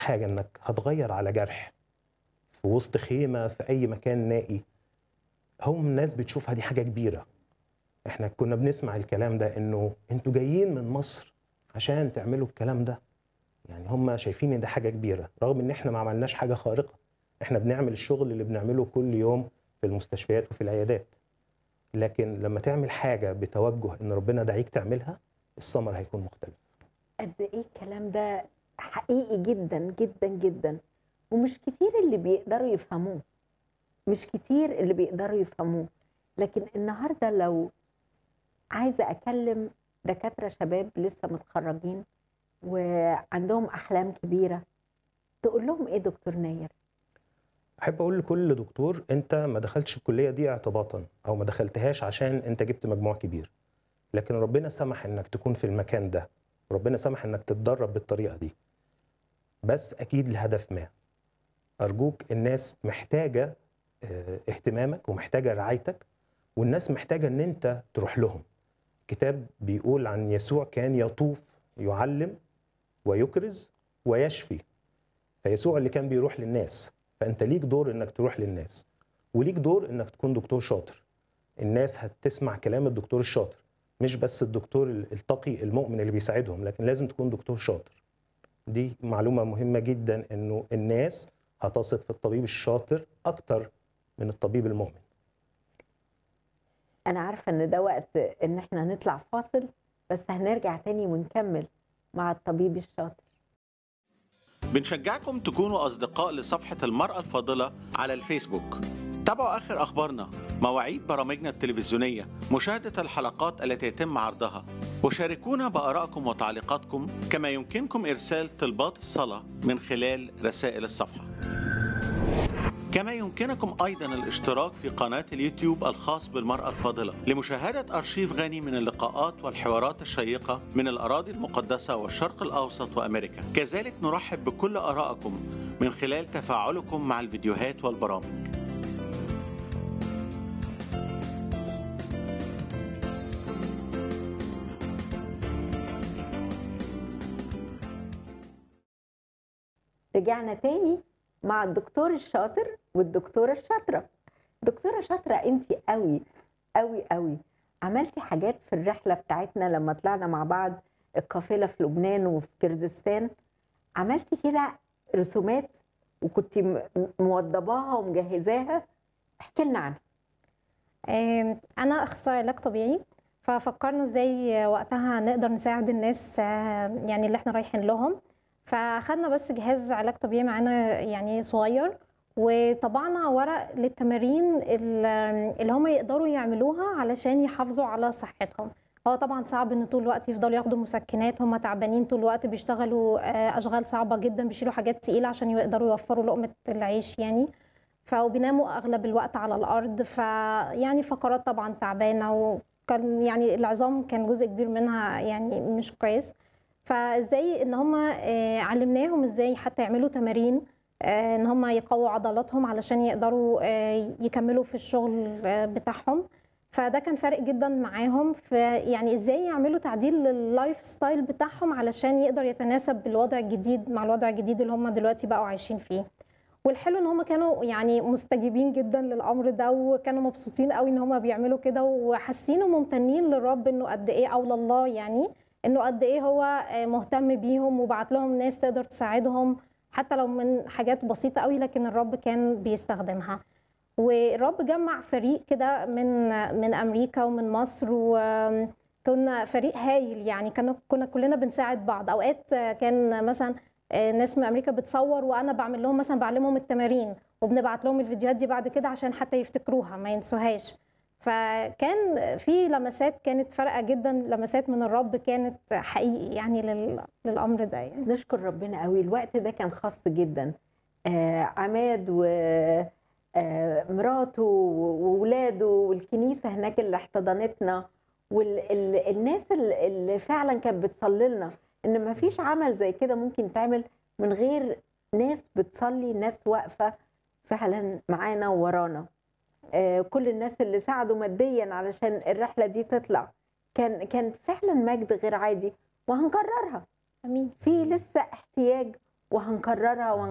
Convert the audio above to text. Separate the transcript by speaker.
Speaker 1: حاجه انك هتغير على جرح في وسط خيمه في اي مكان نائي هم الناس بتشوفها دي حاجه كبيره احنا كنا بنسمع الكلام ده انه انتوا جايين من مصر عشان تعملوا الكلام ده يعني هم شايفين ان ده حاجه كبيره رغم ان احنا ما عملناش حاجه خارقه احنا بنعمل الشغل اللي بنعمله كل يوم في المستشفيات وفي العيادات لكن لما تعمل حاجه بتوجه ان ربنا دعيك تعملها الثمر هيكون مختلف
Speaker 2: قد ايه الكلام ده حقيقي جدا جدا جدا ومش كتير اللي بيقدروا يفهموه مش كتير اللي بيقدروا يفهموه لكن النهارده لو عايزه اكلم دكاتره شباب لسه متخرجين وعندهم احلام كبيره تقول لهم ايه دكتور ناير
Speaker 1: احب اقول لكل دكتور انت ما دخلتش الكليه دي اعتباطا او ما دخلتهاش عشان انت جبت مجموع كبير لكن ربنا سمح انك تكون في المكان ده ربنا سمح انك تتدرب بالطريقه دي بس اكيد لهدف ما ارجوك الناس محتاجه اه، اهتمامك ومحتاجه رعايتك والناس محتاجه ان انت تروح لهم كتاب بيقول عن يسوع كان يطوف يعلم ويكرز ويشفي فيسوع اللي كان بيروح للناس فانت ليك دور انك تروح للناس وليك دور انك تكون دكتور شاطر الناس هتسمع كلام الدكتور الشاطر مش بس الدكتور التقي المؤمن اللي بيساعدهم لكن لازم تكون دكتور شاطر دي معلومة مهمة جدا انه الناس هتثق في الطبيب الشاطر اكتر من الطبيب المؤمن
Speaker 2: انا عارفه ان ده وقت ان احنا نطلع فاصل بس هنرجع تاني ونكمل مع الطبيب الشاطر
Speaker 3: بنشجعكم تكونوا أصدقاء لصفحة المرأة الفاضلة على الفيسبوك تابعوا آخر أخبارنا مواعيد برامجنا التلفزيونية مشاهدة الحلقات التي يتم عرضها وشاركونا بآرائكم وتعليقاتكم كما يمكنكم إرسال طلبات الصلاة من خلال رسائل الصفحة كما يمكنكم أيضا الاشتراك في قناة اليوتيوب الخاص بالمرأة الفاضلة لمشاهدة أرشيف غني من اللقاءات والحوارات الشيقة من الأراضي المقدسة والشرق الأوسط وأمريكا كذلك نرحب بكل آرائكم من خلال تفاعلكم مع الفيديوهات والبرامج
Speaker 2: رجعنا تاني مع الدكتور الشاطر والدكتوره الشاطره دكتوره شاطره انت قوي قوي قوي عملتي حاجات في الرحله بتاعتنا لما طلعنا مع بعض القافله في لبنان وفي كردستان عملتي كده رسومات وكنت م- موضباها ومجهزاها احكي لنا عنها
Speaker 4: آم، انا اخصائي علاج طبيعي ففكرنا ازاي وقتها نقدر نساعد الناس آه، يعني اللي احنا رايحين لهم فاخدنا بس جهاز علاج طبيعي معانا يعني صغير وطبعنا ورق للتمارين ال- اللي هم يقدروا يعملوها علشان يحافظوا على صحتهم هو طبعا صعب ان طول الوقت يفضلوا ياخدوا مسكنات هم تعبانين طول الوقت بيشتغلوا آه، اشغال صعبه جدا بيشيلوا حاجات تقيله عشان يقدروا يوفروا لقمه العيش يعني فبيناموا اغلب الوقت على الارض فيعني فقرات طبعا تعبانه وكان يعني العظام كان جزء كبير منها يعني مش كويس فازاي ان هم علمناهم ازاي حتى يعملوا تمارين آه، ان هم يقووا عضلاتهم علشان يقدروا آه، يكملوا في الشغل آه، بتاعهم فده كان فارق جدا معاهم في يعني ازاي يعملوا تعديل لللايف ستايل بتاعهم علشان يقدر يتناسب بالوضع الجديد مع الوضع الجديد اللي هم دلوقتي بقوا عايشين فيه والحلو ان هم كانوا يعني مستجيبين جدا للامر ده وكانوا مبسوطين قوي ان هم بيعملوا كده وحاسين وممتنين للرب انه قد ايه او لله يعني انه قد ايه هو آه، مهتم بيهم وبعت لهم ناس تقدر تساعدهم حتى لو من حاجات بسيطه قوي لكن الرب كان بيستخدمها والرب جمع فريق كده من من امريكا ومن مصر وكنا فريق هايل يعني كنا كنا كلنا بنساعد بعض اوقات كان مثلا ناس من امريكا بتصور وانا بعمل لهم مثلا بعلمهم التمارين وبنبعت لهم الفيديوهات دي بعد كده عشان حتى يفتكروها ما ينسوهاش فكان في لمسات كانت فارقه جدا لمسات من الرب كانت حقيقي يعني لل- للامر ده يعني
Speaker 2: نشكر ربنا قوي الوقت ده كان خاص جدا آه عماد ومراته وولاده والكنيسة هناك اللي احتضنتنا والناس اللي فعلا كانت بتصلي لنا ان ما فيش عمل زي كده ممكن تعمل من غير ناس بتصلي ناس واقفة فعلا معانا وورانا آه، كل الناس اللي ساعدوا ماديا علشان الرحلة دي تطلع كان كان فعلا مجد غير عادي وهنكررها
Speaker 4: امين
Speaker 2: في لسه احتياج وهنكررها